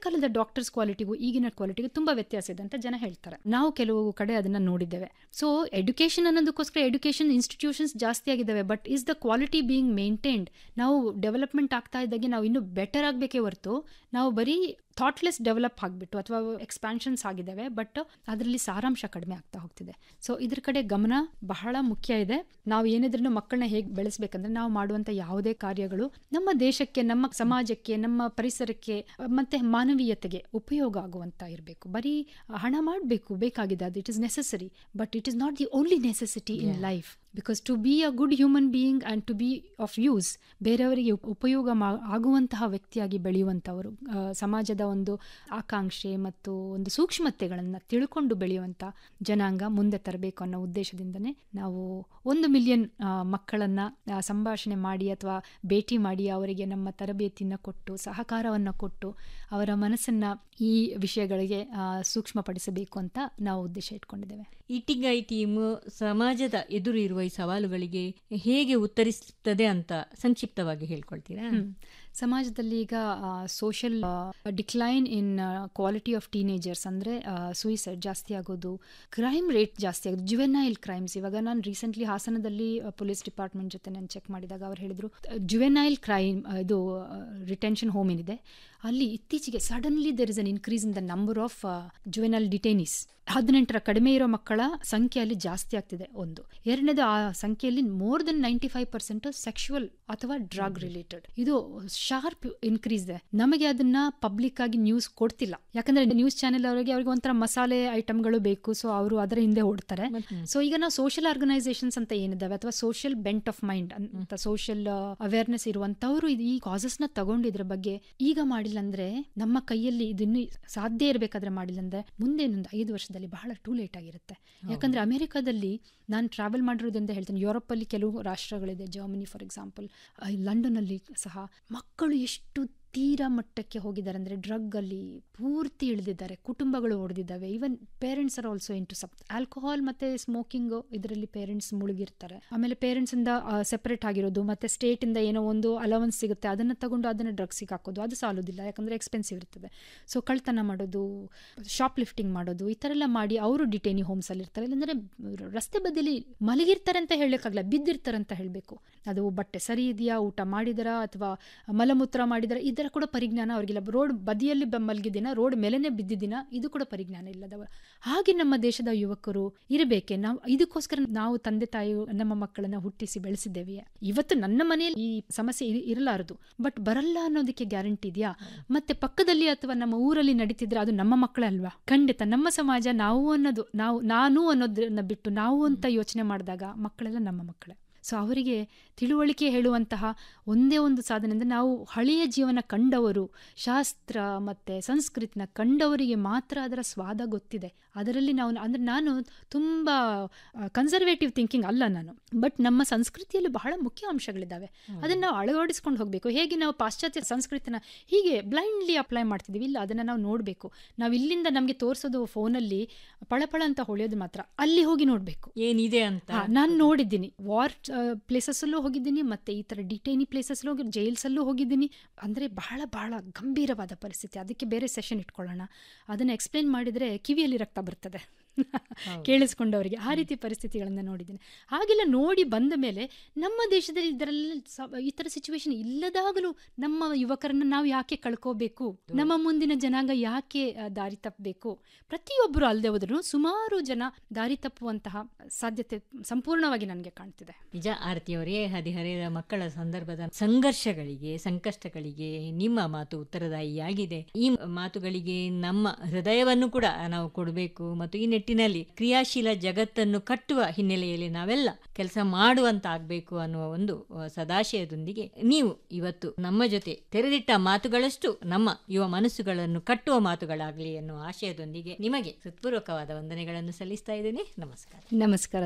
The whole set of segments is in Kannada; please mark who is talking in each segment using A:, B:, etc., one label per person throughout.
A: ಕಾಲದ ಡಾಕ್ಟರ್ಸ್ ಕ್ವಾಲಿಟಿಗೂ ಈಗಿನ ಕ್ವಾಲಿಟಿಗೂ ತುಂಬ ವ್ಯತ್ಯಾಸ ಇದೆ ಅಂತ ಜನ ಹೇಳ್ತಾರೆ ನಾವು ಕೆಲವು ಕಡೆ ಅದನ್ನ ನೋಡಿದ್ದೇವೆ ಸೊ ಎಡ್ಯುಕೇಷನ್ ಅನ್ನೋದಕ್ಕೋಸ್ಕರ ಎಡ್ಯುಕೇಷನ್ ಇನ್ಸ್ಟಿಟ್ಯೂಷನ್ಸ್ ಜಾಸ್ತಿ ಆಗಿದ್ದಾವೆ but is the quality being maintained ನಾವು ಡೆವಲಪ್ಮೆಂಟ್ ಆಗ್ತಾ ಇದ್ದಾಗೆ ನಾವು ಇನ್ನೂ ಬೆಟರ್ ಆಗಬೇಕೇ ಹೊರತು ನಾವು ಬರೀ ಥಾಟ್ಲೆಸ್ ಡೆವಲಪ್ ಆಗಿಬಿಟ್ಟು ಅಥವಾ ಎಕ್ಸ್ಪ್ಯಾನ್ಷನ್ಸ್ ಆಗಿದ್ದಾವೆ ಬಟ್ ಅದರಲ್ಲಿ ಸಾರಾಂಶ ಕಡಿಮೆ ಆಗ್ತಾ ಹೋಗ್ತಿದೆ ಸೊ ಇದ್ರ ಕಡೆ ಗಮನ ಬಹಳ ಮುಖ್ಯ ಇದೆ ನಾವು ಏನಿದ್ರೂ ಮಕ್ಕಳನ್ನ ಹೇಗೆ ಬೆಳೆಸ್ಬೇಕಂದ್ರೆ ನಾವು ಮಾಡುವಂಥ ಯಾವುದೇ ಕಾರ್ಯಗಳು ನಮ್ಮ ದೇಶಕ್ಕೆ ನಮ್ಮ ಸಮಾಜಕ್ಕೆ ನಮ್ಮ ಪರಿಸರಕ್ಕೆ ಮತ್ತೆ ಮಾನವೀಯತೆಗೆ ಉಪಯೋಗ ಆಗುವಂತ ಇರಬೇಕು ಬರೀ ಹಣ ಮಾಡಬೇಕು ಬೇಕಾಗಿದೆ ಅದು it is necessary but it is not the only necessity in life because to be a good human being and to be of use ಬೇರೆಯವರಿಗೆ ಉಪ- ಉಪಯೋಗ ಮಾ ಆಗುವಂತಹ ವ್ಯಕ್ತಿಯಾಗಿ ಬೆಳೆಯುವಂಥವರು ಆ, ಸಮಾಜದ ಒಂದು ಆಕಾಂಕ್ಷೆ ಮತ್ತು ಒಂದು ಸೂಕ್ಷ್ಮತೆಗಳನ್ನು ತಿಳ್ಕೊಂಡು ಬೆಳೆಯುವಂಥ ಜನಾಂಗ ಮುಂದೆ ತರಬೇಕು ಅನ್ನೋ ಉದ್ದೇಶದಿಂದನೇ ನಾವು ಒಂದು ಮಿಲಿಯನ್ ಮಕ್ಕಳನ್ನು ಸಂಭಾಷಣೆ ಮಾಡಿ ಅಥವಾ ಭೇಟಿ ಮಾಡಿ ಅವರಿಗೆ ನಮ್ಮ ತರಬೇತಿಯನ್ನು ಕೊಟ್ಟು ಸಹಕಾರವನ್ನು ಕೊಟ್ಟು ಅವರ ಮನಸ್ಸನ್ನು ಈ ವಿಷಯಗಳಿಗೆ ಆ, ಸೂಕ್ಷ್ಮಪಡಿಸಬೇಕು ಅಂತ ನಾವು ಉದ್ದೇಶ ಇಟ್ಕೊಂಡಿದ್ದೇವೆ
B: ಇಟಿಗೈ ಟೀಮ್ ಸಮಾಜದ ಎದುರು ಇರುವ ಈ ಸವಾಲುಗಳಿಗೆ ಹೇಗೆ ಉತ್ತರಿಸುತ್ತದೆ ಅಂತ ಸಂಕ್ಷಿಪ್ತವಾಗಿ ಹೇಳ್ಕೊಳ್ತೀರಾ
A: ಹ್ಮ್. ಸಮಾಜದಲ್ಲಿ ಈಗ social decline in quality of teenagers ಅಂದರೆ ಸೂಯಿಸೈಡ್ ಜಾಸ್ತಿ ಆಗೋದು ಕ್ರೈಮ್ ರೇಟ್ ಜಾಸ್ತಿ ಆಗೋದು ಜುವೆನೈಲ್ ಕ್ರೈಮ್ಸ್ ಇವಾಗ ನಾನು ರೀಸೆಂಟ್ಲಿ ಹಾಸನದಲ್ಲಿ ಪೊಲೀಸ್ ಡಿಪಾರ್ಟ್ಮೆಂಟ್ ಜೊತೆ ನಾನು ಚೆಕ್ ಮಾಡಿದಾಗ ಅವ್ರು ಹೇಳಿದ್ರು ಜುವೆನೈಲ್ ಕ್ರೈಮ್ ಇದು ರಿಟೆನ್ಷನ್ ಹೋಮ್ ಏನಿದೆ ಅಲ್ಲಿ ಇತ್ತೀಚೆಗೆ suddenly there is an increase in the number of juvenile detainees ಹದಿನೆಂಟರ ಕಡಿಮೆ ಇರೋ ಮಕ್ಕಳ ಸಂಖ್ಯೆ ಅಲ್ಲಿ ಜಾಸ್ತಿ ಆಗ್ತಿದೆ ಒಂದು ಎರಡನೇದು ಆ ಸಂಖ್ಯೆಯಲ್ಲಿ more than ninety five percent sexual ಅಥವಾ ಡ್ರಗ್ ರಿಲೇಟೆಡ್ ಇದು ಶಾರ್ಪ್ ಇನ್ಕ್ರೀಸ್ ಇದೆ ನಮಗೆ ಅದನ್ನ ಪಬ್ಲಿಕ್ ಆಗಿ ನ್ಯೂಸ್ ಕೊಡ್ತಿಲ್ಲ ಯಾಕಂದ್ರೆ ನ್ಯೂಸ್ ಚಾನೆಲ್ ಅವರಿಗೆ ಅವ್ರಿಗೆ ಒಂಥರ ಮಸಾಲೆ ಐಟಮ್ಗಳು ಬೇಕು ಸೊ ಅವರು ಅದರ ಹಿಂದೆ ಓಡ್ತಾರೆ ಸೊ ಈಗ ನಾವು ಸೋಷಿಯಲ್ ಆರ್ಗನೈಸೇಷನ್ಸ್ ಅಂತ ಏನಿದಾವೆ ಅಥವಾ ಸೋಷಿಯಲ್ ಬೆಂಟ್ ಆಫ್ ಮೈಂಡ್ ಅಂತ ಸೋಷಿಯಲ್ ಅವೇರ್ನೆಸ್ ಇರುವಂತವ್ರು ಇದು ಈ ಕಾಸಸ್ ನ ತಗೊಂಡು ಇದ್ರ ಬಗ್ಗೆ ಈಗ ಮಾಡಿಲ್ಲ ಅಂದ್ರೆ ನಮ್ಮ ಕೈಯಲ್ಲಿ ಇದನ್ನು ಸಾಧ್ಯ ಇರಬೇಕಾದ್ರೆ ಮಾಡಿಲ್ಲ ಅಂದ್ರೆ ಮುಂದೆ ಇನ್ನೊಂದು ಐದು ವರ್ಷದಲ್ಲಿ ಬಹಳ ಟೂ ಲೇಟ್ ಆಗಿರುತ್ತೆ ಯಾಕಂದ್ರೆ ಅಮೆರಿಕಾದಲ್ಲಿ ನಾನು ಟ್ರಾವೆಲ್ ಮಾಡಿರೋದ್ರಿಂದ ಹೇಳ್ತೇನೆ ಯುರೋಪ್ ಅಲ್ಲಿ ಕೆಲವು ರಾಷ್ಟ್ರಗಳಿದೆ ಜರ್ಮನಿ ಫಾರ್ ಎಕ್ಸಾಂಪಲ್ ಲಂಡನ್ ಅಲ್ಲಿ ಸಹ ಮಕ್ಕಳು ಎಷ್ಟು ತೀರಾ ಮಟ್ಟಕ್ಕೆ ಹೋಗಿದ್ದಾರೆ ಅಂದ್ರೆ ಡ್ರಗ್ ಅಲ್ಲಿ ಪೂರ್ತಿ ಇಳಿದಿದ್ದಾರೆ ಕುಟುಂಬಗಳು ಹೊಡೆದಿದ್ದಾವೆ even parents are also into sup alcohol ಮತ್ತೆ ಸ್ಮೋಕಿಂಗ್ ಇದರಲ್ಲಿ ಪೇರೆಂಟ್ಸ್ ಮುಳುಗಿರ್ತಾರೆ ಆಮೇಲೆ ಪೇರೆಂಟ್ಸ್ ಇಂದ ಸೆಪರೇಟ್ ಆಗಿರೋದು ಮತ್ತೆ ಸ್ಟೇಟ್ ಇಂದ ಏನೋ ಒಂದು ಅಲವನ್ಸ್ ಸಿಗುತ್ತೆ ಅದನ್ನ ತಗೊಂಡು ಅದನ್ನ ಡ್ರಗ್ಸಿಗೆ ಹಾಕೋದು ಅದು ಸಾಲೋದಿಲ್ಲ ಯಾಕಂದ್ರೆ ಎಕ್ಸ್ಪೆನ್ಸಿವ್ ಇರ್ತದೆ ಸೊ ಕಳ್ತನ ಮಾಡೋದು ಶಾಪ್ ಲಿಫ್ಟಿಂಗ್ ಮಾಡೋದು ಈ ಥರ ಎಲ್ಲ ಮಾಡಿ ಅವರು ಡಿಟೇನಿ ಹೋಮ್ಸ್ ಅಲ್ಲಿ ಇರ್ತಾರೆ ಇಲ್ಲಾಂದ್ರೆ ರಸ್ತೆ ಬದಿಯಲ್ಲಿ ಮಲಗಿರ್ತಾರೆ ಅಂತ ಹೇಳಕ್ಕಾಗಲ್ಲ ಬಿದ್ದಿರ್ತಾರೆ ಅಂತ ಹೇಳಬೇಕು ಅದು ಬಟ್ಟೆ ಸರಿ ಇದೆಯಾ ಊಟ ಮಾಡಿದರ ಅಥವಾ ಮಲಮೂತ್ರ ಮಾಡಿದರ ಇದರ ಕೂಡ ಪರಿಜ್ಞಾನ ಅವ್ರಿಗಿಲ್ಲ ರೋಡ್ ಬದಿಯಲ್ಲಿ ಬ- ಮಲಗಿದ್ದೀನ ರೋಡ್ ಮೇಲೆನೆ ಬಿದ್ದಿದ್ದೀನ ಇದು ಕೂಡ ಪರಿಜ್ಞಾನ ಇಲ್ಲದವ ಹಾಗೆ ನಮ್ಮ ದೇಶದ ಯುವಕರು ಇರಬೇಕೆ ನಾವು ಇದಕ್ಕೋಸ್ಕರ ನಾವು ತಂದೆ ತಾಯಿ ನಮ್ಮ ಮಕ್ಕಳನ್ನ ಹುಟ್ಟಿಸಿ ಬೆಳೆಸಿದ್ದೇವೆ ಇವತ್ತು ನನ್ನ ಮನೆಯಲ್ಲಿ ಈ ಸಮಸ್ಯೆ ಇರ್- ಇರಲಾರದು ಬಟ್ ಬರಲ್ಲ ಅನ್ನೋದಕ್ಕೆ ಗ್ಯಾರಂಟಿ ಇದೆಯಾ ಮತ್ತೆ ಪಕ್ಕದಲ್ಲಿ ಅಥವಾ ನಮ್ಮ ಊರಲ್ಲಿ ನಡೀತಿದ್ರೆ ಅದು ನಮ್ಮ ಮಕ್ಕಳೇ ಅಲ್ವಾ ಖಂಡಿತ ನಮ್ಮ ಸಮಾಜ ನಾವು ಅನ್ನೋದು ನಾವು ನಾನು ಅನ್ನೋದನ್ನ ಬಿಟ್ಟು ನಾವು ಅಂತ ಯೋಚನೆ ಮಾಡಿದಾಗ ಮಕ್ಕಳೆಲ್ಲ ನಮ್ಮ ಮಕ್ಕಳೇ ಸೊ ಅವರಿಗೆ ತಿಳುವಳಿಕೆ ಹೇಳುವಂತಹ ಒಂದೇ ಒಂದು ಸಾಧನೆ ಅಂದರೆ ನಾವು ಹಳೆಯ ಜೀವನ ಕಂಡವರು ಶಾಸ್ತ್ರ ಮತ್ತು ಸಂಸ್ಕೃತಿನ ಕಂಡವರಿಗೆ ಮಾತ್ರ ಅದರ ಸ್ವಾದ ಗೊತ್ತಿದೆ ಅದರಲ್ಲಿ ನಾವು ಅಂದರೆ ನಾನು ತುಂಬ ಕನ್ಸರ್ವೇಟಿವ್ ಥಿಂಕಿಂಗ್ ಅಲ್ಲ ನಾನು ಬಟ್ ನಮ್ಮ ಸಂಸ್ಕೃತಿಯಲ್ಲಿ ಬಹಳ ಮುಖ್ಯ ಅಂಶಗಳಿದ್ದಾವೆ ಅದನ್ನು ನಾವು ಅಳವಡಿಸ್ಕೊಂಡು ಹೋಗಬೇಕು ಹೇಗೆ ನಾವು ಪಾಶ್ಚಾತ್ಯ ಸಂಸ್ಕೃತಿನ ಹೀಗೆ ಬ್ಲೈಂಡ್ಲಿ ಅಪ್ಲೈ ಮಾಡ್ತಿದ್ದೀವಿ ಇಲ್ಲ ಅದನ್ನು ನಾವು ನೋಡಬೇಕು ನಾವು ಇಲ್ಲಿಂದ ನಮಗೆ ತೋರಿಸೋದು ಫೋನಲ್ಲಿ ಪಳಪಳ ಅಂತ ಹೊಳೆಯೋದು ಮಾತ್ರ ಅಲ್ಲಿ ಹೋಗಿ ನೋಡಬೇಕು
B: ಏನಿದೆ ಅಂತ
A: ನಾನು ನೋಡಿದ್ದೀನಿ ವಾರ್ ಪ್ಲೇಸಸ್ಸಲ್ಲೂ ಹೋಗಿದ್ದೀನಿ ಮತ್ತೆ ಈ ಥರ ಡಿಟೈನಿ ಪ್ಲೇಸಸ್ಸಲ್ಲೂ ಹೋಗಿ ಜೈಲ್ಸಲ್ಲೂ ಹೋಗಿದ್ದೀನಿ ಅಂದರೆ ಬಹಳ ಬಹಳ ಗಂಭೀರವಾದ ಪರಿಸ್ಥಿತಿ ಅದಕ್ಕೆ ಬೇರೆ ಸೆಷನ್ ಇಟ್ಕೊಳ್ಳೋಣ ಅದನ್ನು ಎಕ್ಸ್ಪ್ಲೇನ್ ಮಾಡಿದರೆ ಕಿವಿಯಲ್ಲಿ ರಕ್ತ ಬರ್ತದೆ ಕೇಳಿಸ್ಕೊಂಡವರಿಗೆ ಆ ರೀತಿ ಪರಿಸ್ಥಿತಿಗಳನ್ನು ನೋಡಿದ್ದೀನಿ ಹಾಗೆಲ್ಲ ನೋಡಿ ಬಂದ ಮೇಲೆ ನಮ್ಮ ದೇಶದಲ್ಲಿ ಇದರಲ್ಲಿ ಸ- ಈ ಥರ ಸಿಚುವೇಶನ್ ಇಲ್ಲದಾಗಲೂ ನಮ್ಮ ಯುವಕರನ್ನ ನಾವು ಯಾಕೆ ಕಳ್ಕೋಬೇಕು ನಮ್ಮ ಮುಂದಿನ ಜನಾಂಗ ಯಾಕೆ ಆ, ದಾರಿ ತಪ್ಪಬೇಕು ಪ್ರತಿಯೊಬ್ಬರು ಅಲ್ಲದೆ ಹೋದ್ರು ಸುಮಾರು ಜನ ದಾರಿ ತಪ್ಪುವಂತಹ ಸಾಧ್ಯತೆ ಸಂಪೂರ್ಣವಾಗಿ ನನಗೆ ಕಾಣ್ತಿದೆ
B: ನಿಜ ಆರತಿಯವರೇ ಹದಿಹರೆಯದ ಮಕ್ಕಳ ಸಂದರ್ಭದ ಸಂಘರ್ಷಗಳಿಗೆ ಸಂಕಷ್ಟಗಳಿಗೆ ನಿಮ್ಮ ಮಾತು ಉತ್ತರದಾಯಿಯಾಗಿದೆ ಈ ಮಾತುಗಳಿಗೆ ನಮ್ಮ ಹೃದಯವನ್ನು ಕೂಡ ನಾವು ಕೊಡಬೇಕು ಮತ್ತು ಈ ನಿಟ್ಟಿನಲ್ಲಿ ಕ್ರಿಯಾಶೀಲ ಜಗತ್ತನ್ನು ಕಟ್ಟುವ ಹಿನ್ನೆಲೆಯಲ್ಲಿ ನಾವೆಲ್ಲ ಕೆಲಸ ಮಾಡುವಂತ ಆಗ್ಬೇಕು ಅನ್ನುವ ಒಂದು ಅಹ್, ಸದಾಶಯದೊಂದಿಗೆ ನೀವು ಇವತ್ತು ನಮ್ಮ ಜೊತೆ ತೆರೆದಿಟ್ಟ ಮಾತುಗಳಷ್ಟು ನಮ್ಮ ಯುವ ಮನಸ್ಸುಗಳನ್ನು ಕಟ್ಟುವ ಮಾತುಗಳಾಗಲಿ ಎನ್ನುವ ಆಶಯದೊಂದಿಗೆ ನಿಮಗೆ ಹೃತ್ಪೂರ್ವಕವಾದ ವಂದನೆಗಳನ್ನು ಸಲ್ಲಿಸ್ತಾ ಇದ್ದೇನೆ ನಮಸ್ಕಾರ
A: ನಮಸ್ಕಾರ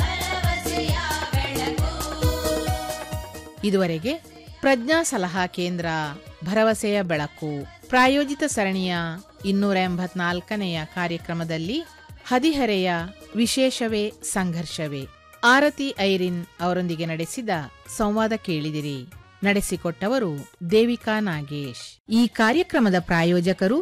C: ಇದುವರೆಗೆ ಪ್ರಜ್ಞಾ ಸಲಹಾ ಕೇಂದ್ರ ಭರವಸೆಯ ಬೆಳಕು ಪ್ರಾಯೋಜಿತ ಸರಣಿಯ ಇನ್ನೂರ ಎಂಬತ್ನಾಲ್ಕನೆಯ ಕಾರ್ಯಕ್ರಮದಲ್ಲಿ ಹದಿಹರೆಯ ವಿಶೇಷವೇ ಸಂಘರ್ಷವೇ ಆರತಿ ಐರಿನ್ ಅವರೊಂದಿಗೆ ನಡೆಸಿದ ಸಂವಾದ ಕೇಳಿದಿರಿ ನಡೆಸಿಕೊಟ್ಟವರು ದೇವಿಕಾ ನಾಗೇಶ್ ಈ ಕಾರ್ಯಕ್ರಮದ ಪ್ರಾಯೋಜಕರು